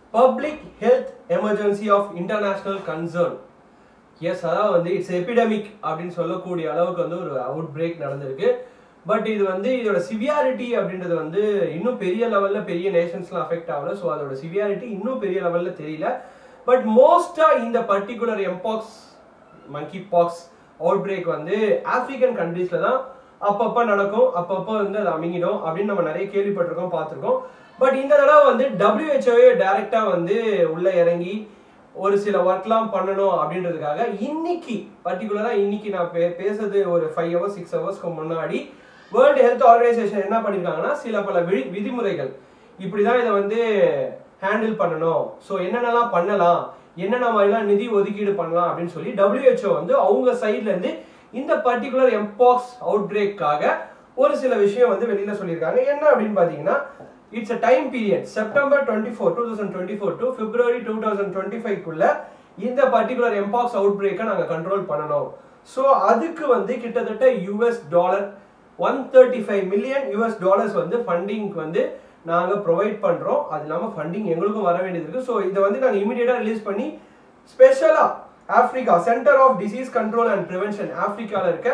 public health emergency of international concern எஸ் அதாவது வந்து இட்ஸ் எபிடமிக் அப்படின்னு சொல்லக்கூடிய அளவுக்கு வந்து ஒரு அவுட் பிரேக் நடந்திருக்கு பட் இது வந்து இதோட சிவியாரிட்டி அப்படின்றது வந்து இன்னும் பெரிய லெவல்ல பெரிய நேஷன்ஸ்லாம் அஃபெக்ட் ஆகல ஸோ அதோட சிவியாரிட்டி இன்னும் பெரிய லெவல்ல தெரியல பட் மோஸ்டா இந்த particular mpox monkeypox outbreak வந்து ஆப்பிரிக்கன் கண்ட்ரீஸ்ல தான் அப்பப்போ நடக்கும் அப்பப்போ வந்து அது அமைங்கிடும் அப்படின்னு நம்ம நிறைய கேள்விப்பட்டிருக்கோம் பார்த்துருக்கோம் பட் இந்த தடவை வந்து டபிள்யூஹெச்ஓவே டைரக்டா வந்து உள்ள இறங்கி ஒரு சில ஒர்க்லாம் பண்ணணும் அப்படின்றதுக்காக இன்னைக்கு பர்டிகுலரா இன்னைக்கு நான் பே பேசுறது ஒரு ஃபைவ் ஹவர்ஸ் சிக்ஸ் ஹவர்ஸ்க்கு முன்னாடி வேர்ல்டு ஹெல்த் ஆர்கனைசேஷன் என்ன பண்ணிருக்காங்கன்னா சில பல விதி விதிமுறைகள் இப்படிதான் இதை வந்து ஹேண்டில் பண்ணணும் ஸோ என்னென்னலாம் பண்ணலாம் என்னென்ன மாதிரிலாம் நிதி ஒதுக்கீடு பண்ணலாம் அப்படின்னு சொல்லி WHO வந்து அவங்க சைட்ல இருந்து இந்த பர்டிகுலர் எம்பாக்ஸ் அவுட் பிரேக்காக ஒரு சில விஷயம் வந்து வெளியில சொல்லியிருக்காங்க என்ன அப்படின்னு பாத்தீங்கன்னா it's a time period September twenty four two thousand twenty four to February two thousand twenty ஃபைவ்க்குள்ள இந்த பர்டிகுலர் எம்பாக்ஸ் அவுட் பிரேக்கை நாங்கள் கண்ட்ரோல் பண்ணணும் ஸோ அதுக்கு வந்து கிட்டத்தட்ட US dollar one thirty five million US dollars வந்து ஃபண்டிங்க்கு வந்து நாங்கள் ப்ரொவைட் பண்ணுறோம் அது இல்லாமல் ஃபண்டிங் எங்களுக்கும் வர வேண்டியது இருக்குது ஸோ இதை வந்து நாங்கள் இமீடியட்டாக ரிலீஸ் பண்ணி ஸ்பெஷலாக Africa centre of disease control and prevention ஆப்பிரிக்காவில் இருக்க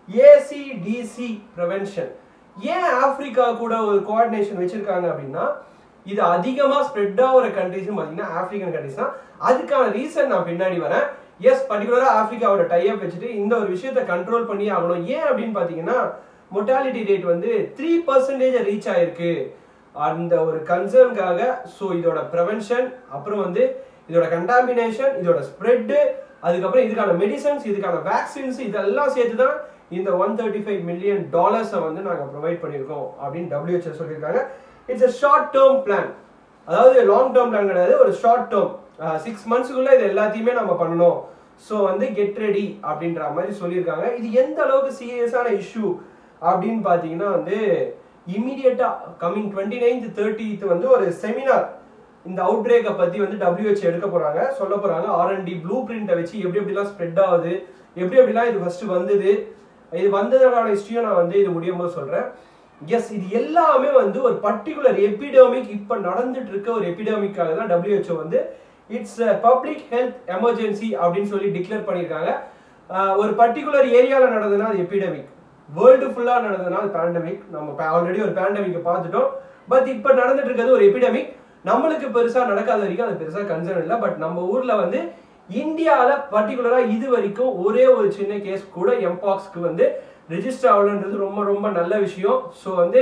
ஏசிடிசி ப்ரிவென்ஷன் ஏன் ஆப்பிரிக்கா கூட ஒரு கோஆர்டினேஷன் வச்சிருக்காங்க அப்படின்னா இது அதிகமாக ஸ்ப்ரெட் ஆகிற கண்ட்ரிஸ் பார்த்தீங்கன்னா ஆப்பிரிக்கன் கண்ட்ரிஸ் தான் அதுக்கான ரீசன் நான் பின்னாடி வரேன் எஸ் பர்டிகுலராக ஆப்பிரிக்காவோட டைப் வச்சுட்டு இந்த ஒரு விஷயத்தை கண்ட்ரோல் பண்ணி ஆகணும் ஏன் அப்படின்னு பார்த்தீங்கன்னா மொட்டாலிட்டி ரேட் வந்து த்ரீ பர்சன்டேஜ் ரீச் ஆயிருக்கு அந்த ஒரு கன்சர்னுக்காக ஸோ இதோட ப்ரிவென்ஷன் அப்புறம் வந்து இதோட கண்டாமினேஷன் இதோட ஸ்ப்ரெட்டு அதுக்கப்புறம் இதுக்கான மெடிசன்ஸ் இதுக்கான வேக்சின்ஸ் இதெல்லாம் சேர்த்து தான் இந்த ஒன் தேர்ட்டி ஃபைவ் மில்லியன் டாலர்ஸை வந்து நாங்கள் ப்ரொவைட் பண்ணியிருக்கோம் அப்படின்னு டபிள்யூஹெச்ஓ சொல்லியிருக்காங்க it's a short term plan அதாவது லாங் டேர்ம் பிளான் கிடையாது ஒரு ஷார்ட் டேர்ம் சிக்ஸ் மந்த்ஸுக்குள்ள இது எல்லாத்தையுமே நம்ம பண்ணணும் ஸோ வந்து கெட் ரெடி அப்படின்ற மாதிரி சொல்லியிருக்காங்க இது எந்த அளவுக்கு சீரியஸான இஷ்யூ அப்படின்னு பார்த்தீங்கன்னா வந்து இமீடியட்டா கம்மிங் டுவெண்ட்டி நைன்த் தேர்ட்டித் வந்து ஒரு செமினார் இந்த அவுட் பிரேக்கை பத்தி வந்து டபிள்யூஹெச் எடுக்க போறாங்க சொல்ல போறாங்க ஆர்என்டி ப்ளூ பிரிண்ட்டை வச்சு எப்படி எப்படிலாம் ஸ்ப்ரெட் ஆகுது எப்படி எப்படிலாம் இது ஃபர்ஸ்ட் வந்தது இது வந்ததற்கான ஹிஸ்ட்ரியும் நான் வந்து இது முடியும் போது சொல்றேன் எஸ் இது எல்லாமே வந்து ஒரு பர்டிகுலர் எபிடமிக் இப்போ நடந்துட்டு இருக்க ஒரு எபிடமிக்காக தான் WHO வந்து இட்ஸ் பப்ளிக் ஹெல்த் எமர்ஜென்சி அப்படின்னு சொல்லி டிக்ளேர் பண்ணியிருக்காங்க ஆஹ் ஒரு பர்டிகுலர் ஏரியாவில் நடந்ததுன்னா அது எபிடமிக் வேர்ல்டு ஃபுல்லாக நடந்ததுன்னா அது பேண்டமிக் நம்ம ஆல்ரெடி ஒரு பேண்டமிக்கை பார்த்துட்டோம் பட் இப்போ நடந்துட்டு இருக்கிறது ஒரு எபிடமிக் நம்மளுக்கு பெருசாக நடக்காத வரைக்கும் அது பெருசாக கன்சர்ன் இல்லை பட் நம்ம ஊரில் வந்து இந்தியாவில் பர்டிகுலராக இது வரைக்கும் ஒரே ஒரு சின்ன கேஸ் கூட எம்பாக்ஸ்க்கு வந்து ரெஜிஸ்டர் ஆகலன்றது ரொம்ப ரொம்ப நல்ல விஷயம் ஸோ வந்து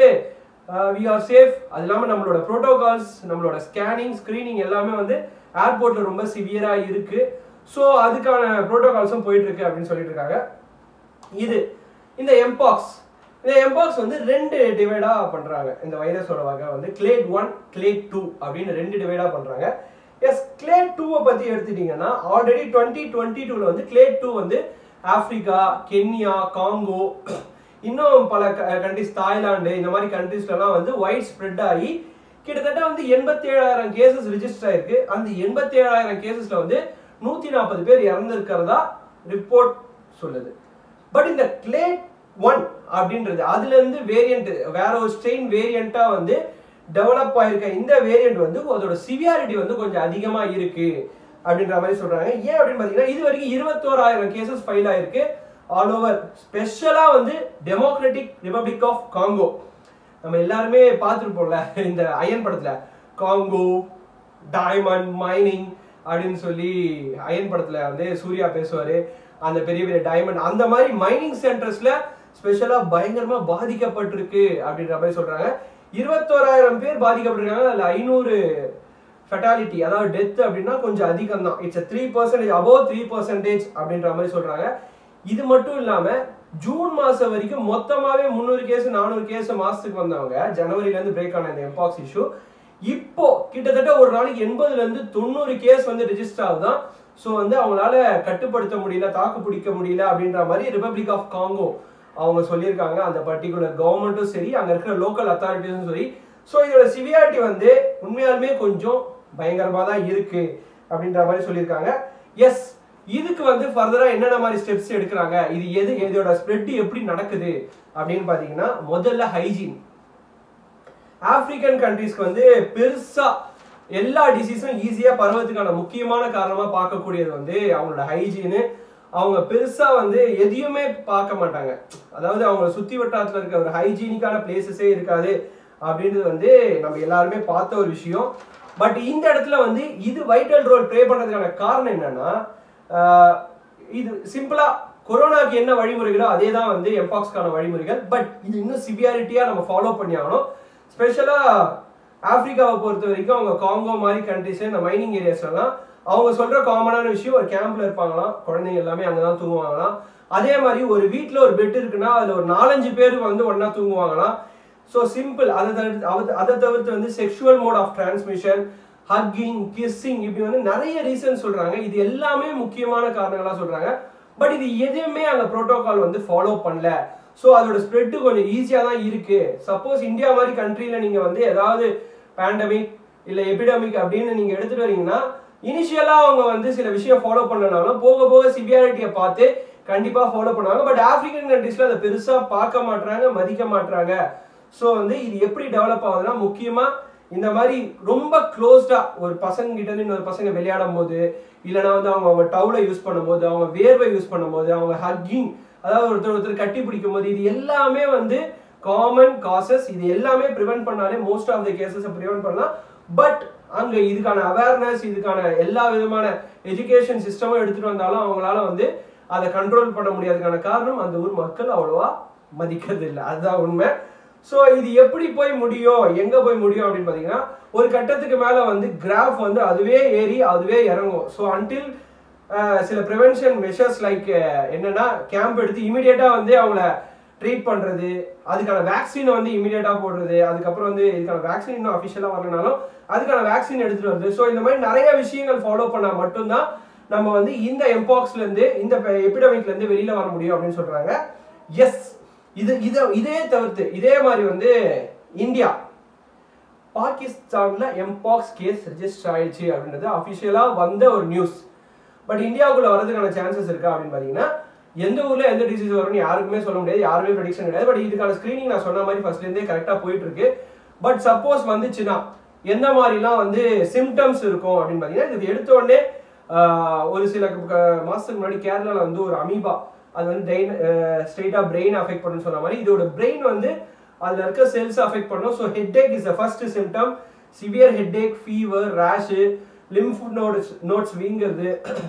வி ஆர் சேஃப் அது இல்லாமல் நம்மளோட ப்ரோட்டோகால்ஸ் நம்மளோட ஸ்கேனிங் ஸ்க்ரீனிங் எல்லாமே வந்து ஏர்போர்ட்டில் ரொம்ப சிவியராக இருக்கு ஸோ அதுக்கான ப்ரோட்டோகால்ஸும் போயிட்டு இருக்கு அப்படின்னு சொல்லிட்டு இருக்காங்க இது இந்த எம்பாக்ஸ் இந்த எம்பாக்ஸ் வந்து ரெண்டு டிவைடா பண்றாங்க இந்த வைரஸோட வகை வந்து கிளேட் ஒன் கிளேட் டூ அப்படின்னு ரெண்டு டிவைடா பண்றாங்க எஸ் கிளேட் டூவை பத்தி எடுத்துட்டீங்கன்னா ஆல்ரெடி டுவெண்ட்டி டுவெண்ட்டி டூல வந்து கிளேட் டூ வந்து ஆப்பிரிக்கா கென்யா காங்கோ இன்னும் பல கண்ட்ரிஸ் தாய்லாந்து இந்த மாதிரி கண்ட்ரிஸ்லாம் வந்து வைட் ஸ்ப்ரெட் ஆகி கிட்டத்தட்ட வந்து எண்பத்தி ஏழாயிரம் கேசஸ் ரிஜிஸ்டர் ஆயிருக்கு அந்த எண்பத்தி ஏழாயிரம் கேசஸ்ல வந்து நூத்தி நாற்பது பேர் இறந்திருக்கிறதா ரிப்போர்ட் சொல்லுது பட் இந்த கிளேட் ஒன் அப்படின்றது அதுல இருந்து வேரியன்ட் வேற ஒரு ஸ்ட்ரெயின் வேரியண்டா வந்து டெவலப் ஆயிருக்க இந்த வேரியன்ட் வந்து அதோட சிவியாரிட்டி வந்து கொஞ்சம் அதிகமா இருக்கு அப்படின்ற மாதிரி சொல்றாங்க ஏன் அப்படின்னு பாத்தீங்கன்னா இது வரைக்கும் இருபத்தோராயிரம் கேசஸ் ஃபைல் ஆயிருக்கு ஆல் ஓவர் ஸ்பெஷலா வந்து டெமோக்ராட்டிக் ரிபப்ளிக் ஆஃப் காங்கோ நம்ம எல்லாருமே பார்த்துருப்போம்ல இந்த அயன் படத்துல காங்கோ டைமண்ட் மைனிங் அப்படின்னு சொல்லி அயன் படத்துல வந்து சூர்யா பேசுவாரு அந்த பெரிய பெரிய டைமண்ட் அந்த மாதிரி மைனிங் சென்டர்ஸ்ல ஸ்பெஷலா பயங்கரமா பாதிக்கப்பட்டிருக்கு அப்படின்ற மாதிரி சொல்றாங்க இருபத்தோராயிரம் பேர் பாதிக்கப்பட்டிருக்காங்க அதுல ஐநூறு ஃபெட்டாலிட்டி அதாவது டெத் அப்படின்னா கொஞ்சம் அதிகம் தான் it's three percentage above three percentage அப்படின்ற மாதிரி சொல்றாங்க இது மட்டும் இல்லாம ஜூன் மாசம் வரைக்கும் மொத்தமாவே முந்நூறு கேஸ் நானூறு கேஸ் மாசத்துக்கு வந்தவங்க ஜனவரில இருந்து பிரேக் ஆன இந்த எம்பாக்ஸ் இஷ்யூ இப்போ கிட்டத்தட்ட ஒரு நாளைக்கு எண்பதுல இருந்து தொண்ணூறு கேஸ் வந்து ரெஜிஸ்டர் ஆகுதான் ஸோ வந்து அவங்களால கட்டுப்படுத்த முடியல தாக்கு பிடிக்க முடியல அப்படின்ற மாதிரி ரிபப்ளிக் ஆஃப் காங்கோ அவங்க சொல்லியிருக்காங்க அந்த பர்டிகுலர் கவர்மெண்ட்டும் சரி அங்க இருக்கிற லோக்கல் அத்தாரிட்டிஸும் சரி ஸோ இதோட சிவியாரிட்டி வந்து உண்மையாலுமே கொஞ்சம் பயங்கரமா தான் இருக்கு அப்படின்ற மாதிரி சொல்லியிருக்காங்க எஸ் இதுக்கு வந்து ஃபர்தரா என்னென்ன மாதிரி ஸ்டெப்ஸ் எடுக்கிறாங்க இது எது இதோட ஸ்ப்ரெட் எப்படி நடக்குது அப்படின்னு பாத்தீங்கன்னா முதல்ல ஹைஜீன் ஆப்பிரிக்கன் கண்ட்ரீஸ்க்கு வந்து பெருசா எல்லா டிசீஸும் ஈஸியா பரவதுக்கான முக்கியமான காரணமா பார்க்கக்கூடியது வந்து அவங்களோட ஹைஜீனு அவங்க பெருசா வந்து எதையுமே பார்க்க மாட்டாங்க அதாவது அவங்க சுத்தி வட்டாரத்துல இருக்க ஒரு ஹைஜீனிக்கான பிளேசஸே இருக்காது அப்படின்றது வந்து நம்ம எல்லாருமே பார்த்த ஒரு விஷயம் பட் இந்த இடத்துல வந்து இது வைட்டல் ரோல் ப்ளே பண்றதுக்கான காரணம் என்னன்னா ஆஹ், இது சிம்பிளா கொரோனாக்கு என்ன வழிமுறைகளோ அதே தான் வந்து எம்பாக்ஸ்க்கான வழிமுறைகள் பட் இது இன்னும் சிவியாரிட்டியா நம்ம ஃபாலோ பண்ணி ஆகணும் ஸ்பெஷலா ஆப்பிரிக்காவை பொறுத்த வரைக்கும் அவங்க காங்கோ மாதிரி கண்ட்ரிஸ் இந்த மைனிங் ஏரியாஸ்லாம் அவங்க சொல்ற காமனான விஷயம் ஒரு கேம்ப்ல இருப்பாங்களாம் குழந்தைங்க எல்லாமே அங்கதான் தூங்குவாங்களாம் அதே மாதிரி ஒரு வீட்ல ஒரு பெட் இருக்குன்னா அதுல ஒரு நாலஞ்சு பேர் வந்து ஒண்ணா தூங்குவாங்களாம் ஸோ சிம்பிள் அதை தவிர்த்து அவ- அதை தவிர்த்து வந்து sexual mode of transmission hugging kissing இப்படி வந்து நிறைய ரீசன் சொல்றாங்க இது எல்லாமே முக்கியமான காரணங்களா சொல்றாங்க பட் இது எதுவுமே அங்க புரோட்டோகால் வந்து ஃபாலோ பண்ணல ஸோ அதோட ஸ்ப்ரெட் கொஞ்சம் ஈஸியா தான் இருக்கு சப்போஸ் இந்தியா மாதிரி கண்ட்ரில நீங்க வந்து ஏதாவது பேண்டமிக் இல்ல எபிடமிக் அப்படின்னு நீங்க எடுத்துட்டு வரீங்கன்னா இனிஷியலா அவங்க வந்து சில விஷயம் ஃபாலோ பண்ணனாலும் போக போக சிவியாரிட்டியை பார்த்து கண்டிப்பா ஃபாலோ பண்ணுவாங்க பட் ஆப்பிரிக்கன் கண்ட்ரீஸ்ல அதை பெருசா பார்க்க மாட்றாங்க மதிக்க மாட்றாங்க ஸோ வந்து இது எப்படி டெவலப் ஆகுதுன்னா முக்கியமா இந்த மாதிரி ரொம்ப க்ளோஸ்டா ஒரு பசங்க கிட்ட இருந்து இன்னொரு பசங்க விளையாடும் போது இல்லைன்னா வந்து அவங்க அவங்க டவுலை யூஸ் பண்ணும்போது அவங்க வேர்வை யூஸ் பண்ணும்போது அவங்க ஹக்கிங் அதாவது ஒருத்தர் ஒருத்தர் கட்டி பிடிக்கும் போது இது எல்லாமே வந்து காமன் காசஸ் இது எல்லாமே ப்ரிவென்ட் பண்ணாலே most of the cases prevent பண்ணலாம் பட் அங்க இதுக்கான அவேர்னஸ் இதுக்கான எல்லா விதமான எஜுகேஷன் சிஸ்டமும் எடுத்துட்டு வந்தாலும் அவங்களால வந்து அதை கண்ட்ரோல் பண்ண முடியாததுக்கான காரணம் அந்த ஊர் மக்கள் அவ்வளவா மதிக்கிறது இல்லை அதுதான் உண்மை ஸோ இது எப்படி போய் முடியும் எங்க போய் முடியும் அப்படின்னு பாத்தீங்கன்னா ஒரு கட்டத்துக்கு மேல வந்து கிராஃப் வந்து அதுவே ஏறி அதுவே இறங்கும் ஸோ அன்டில் சில ப்ரிவென்ஷன் மெஷர்ஸ் லைக் என்னன்னா கேம்ப் எடுத்து இமிடியேட்டா வந்து அவங்கள ட்ரீட் பண்றது அதுக்கான வேக்சினை வந்து இமிடியேட்டா போடுறது அதுக்கப்புறம் வந்து இதுக்கான வேக்சின் இன்னும் அஃபிஷியலா வரலனாலும் அதுக்கான வேக்சின் எடுத்துட்டு வருது ஸோ இந்த மாதிரி நிறைய விஷயங்கள் ஃபாலோ பண்ணா மட்டும்தான் நம்ம வந்து இந்த எம்பாக்ஸ்ல இருந்து இந்த எபிடமிக்ல இருந்து வெளியில வர முடியும் அப்படின்னு சொல்றாங்க எஸ் இது இதை இதே தவிர்த்து இதே மாதிரி வந்து இந்தியா பாகிஸ்தான்ல எம்பாக்ஸ் கேஸ் ரெஜிஸ்டர் ஆயிடுச்சு அப்படின்றது அபிஷியலா வந்த ஒரு நியூஸ் பட் இந்தியாவுக்குள்ள வரதுக்கான சான்சஸ் இருக்கா அப்படின்னு பாத்தீங்கன்னா எந்த ஊர்ல எந்த டிசீஸ் வரும்னு யாருக்குமே சொல்ல முடியாது யாருமே ப்ரெடிக்ஷன் கிடையாது பட் இதுக்கான ஸ்கிரீனிங் நான் சொன்ன மாதிரி ஃபர்ஸ்ட்ல இருந்தே கரெக்டா போயிட்டு இருக்கு பட் சப்போஸ் வந்துச்சுன்னா எந்த மாதிரிலாம் வந்து சிம்டம்ஸ் இருக்கும் அப்படின்னு பாத்தீங்கன்னா இது எடுத்த உடனே ஆஹ், ஒரு சில க- மாசத்துக்கு முன்னாடி கேரளால வந்து ஒரு அமீபா அது வந்து பிரெயின் ஸ்ட்ரெயிட்டா பிரெயின் அஃபெக்ட் பண்ணுன்னு சொன்ன மாதிரி இதோட பிரெயின் வந்து அதுல இருக்க செல்ஸ் அஃபெக்ட் பண்ணும் so headache is the first symptom severe headache fever rash lymph nodes nodes வீங்கிறது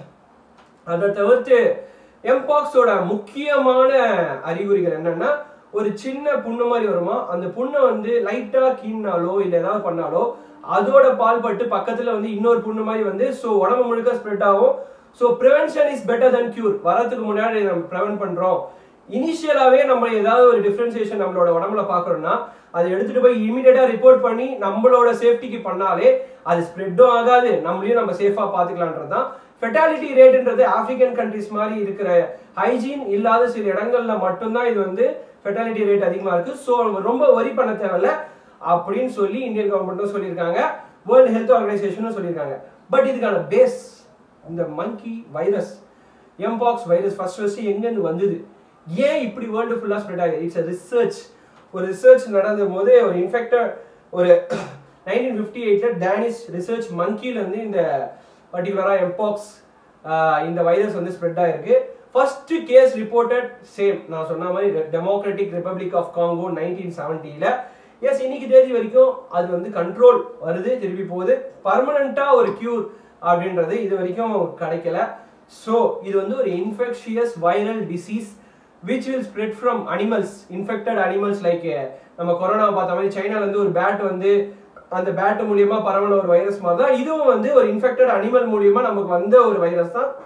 அதை தவிர்த்து எம்பாக்ஸோட முக்கியமான அறிகுறிகள் என்னன்னா ஒரு சின்ன புண்ணு மாதிரி வருமா அந்த புண்ணை வந்து லைட்டா கீழ்னாலோ இல்ல ஏதாவது பண்ணாலோ அதோட பால் பட்டு பக்கத்துல வந்து இன்னொரு புண்ணு மாதிரி வந்து ஸோ உடம்பு முழுக்க ஸ்ப்ரெட் ஆகும் so prevention is better than cure வரதுக்கு முன்னாடி நம்ம ப்ரிவென்ட் பண்றோம் இனிஷியலாவே நம்ம ஏதாவது ஒரு டிஃபரன்சியேஷன் நம்மளோட உடம்புல பாக்குறோம்னா அதை எடுத்துட்டு போய் இமீடியட்டா ரிப்போர்ட் பண்ணி நம்மளோட சேஃப்டிக்கு பண்ணாலே அது ஸ்ப்ரெட்டும் ஆகாது நம்மளையும் நம்ம சேஃபா பாத்துக்கலான்றது தான் ஃபெட்டாலிட்டி ரேட்ன்றது ஆப்பிரிக்கன் கண்ட்ரிஸ் மாதிரி இருக்கிற ஹைஜீன் இல்லாத சில இடங்கள்ல மட்டும்தான் இது வந்து ஃபெட்டாலிட்டி ரேட் அதிகமா இருக்கு ஸோ ரொம்ப வரி பண்ண தேவையில்ல அப்படின்னு சொல்லி இந்தியன் கவர்மெண்ட்டும் சொல்லியிருக்காங்க வேர்ல்டு ஹெல்த் ஆர்கனைசேஷனும் சொல்லியிருக்காங்க பட் இதுக்கான பேஸ் இந்த monkey virus mpox virus first first எங்கேருந்து வந்தது ஏன் இப்படி வேர்ல்டு ஃபுல்லாக ஸ்ப்ரெட் ஆகுது இட்ஸ் ரிசர்ச் ஒரு ரிசர்ச் நடந்த போது ஒரு இன்ஃபெக்டட் ஒரு நைன்டீன் ஃபிஃப்டி எயிட்ல டேனிஷ் ரிசர்ச் மங்கில இருந்து இந்த பர்டிகுலராக எம்பாக்ஸ் இந்த வைரஸ் வந்து ஸ்ப்ரெட் ஆயிருக்கு ஃபர்ஸ்ட் கேஸ் ரிப்போர்ட்டட் சேம் நான் சொன்ன மாதிரி Democratic Republic of Congo nineteen செவன்ட்டியில் எஸ் இன்னைக்கு தேதி வரைக்கும் அது வந்து கண்ட்ரோல் வருது திருப்பி போகுது பர்மனண்டா ஒரு கியூர் அப்படின்றது இது வரைக்கும் கிடைக்கல ஸோ இது வந்து ஒரு infectious viral disease which will spread from animals infected animals like நம்ம கொரோனா பார்த்த மாதிரி சைனால இருந்து ஒரு பேட் வந்து அந்த பேட் மூலியமா பரவன ஒரு வைரஸ் மாதிரி தான் இதுவும் வந்து ஒரு இன்ஃபெக்டட் அனிமல் மூலியமா நமக்கு வந்த ஒரு வைரஸ் தான்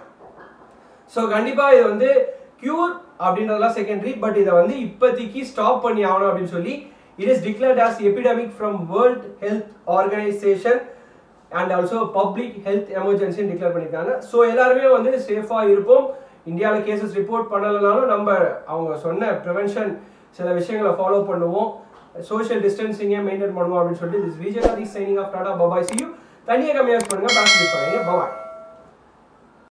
ஸோ கண்டிப்பா இது வந்து கியூர் அப்படின்றதெல்லாம் செகண்டரி பட் இதை வந்து இப்போதைக்கு ஸ்டாப் பண்ணி ஆகணும் அப்படின்னு சொல்லி it is declared as epidemic from World Health Organization and also public health எமர்ஜென்சின்னு டிக்ளேர் பண்ணியிருக்காங்க ஸோ எல்லாருமே வந்து சேஃபாக இருப்போம் இந்தியாவில் கேசஸ் ரிப்போர்ட் பண்ணலைனாலும் நம்ம அவங்க சொன்ன ப்ரிவென்ஷன் சில விஷயங்களை ஃபாலோ பண்ணுவோம் சோஷியல் டிஸ்டன்சிங்கை மெயின்டைன் பண்ணுவோம் அப்படின்னு சொல்லிட்டு this Vijay signing off tata bye bye see you தண்ணியை கம்மியாக பண்ணுங்க பேக் பண்ணுங்க பபாய்